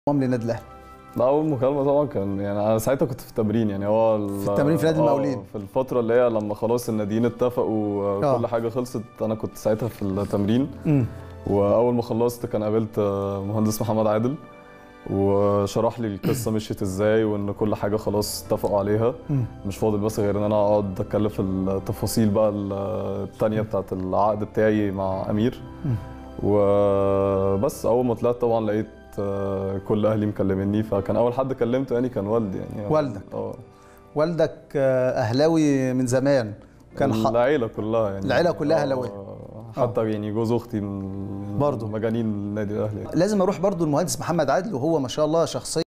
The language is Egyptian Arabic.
انضمام للنادي الاهلي لا اول مكالمه طبعا كان يعني انا ساعتها كنت في التمرين يعني هو ال- في التمرين في نادي آه، المقاولين. في الفتره اللي هي لما خلاص الناديين اتفقوا آه. وكل حاجه خلصت انا كنت ساعتها في التمرين امم واول ما خلصت كان قابلت آه، مهندس محمد عادل وشرح لي القصه مشيت ازاي وان كل حاجه خلاص اتفقوا عليها مم. مش فاضل بس غير ان انا اقعد اتكلم في التفاصيل بقى ال- التانية بتاعت العقد بتاعي مع امير مم. وبس اول ما طلعت طبعا لقيت آه، كل اهلي مكلميني فكان اول حد كلمته يعني كان والدي يعني والدك. اه والدك آه، اهلاوي من زمان كان ح... العيله كلها يعني العيلة كلها آه، أهلاوية. حتى يعني جوز اختي من برضه. مجانين النادي الاهلي لازم اروح برضو المهندس محمد عادل وهو ما شاء الله شخصيه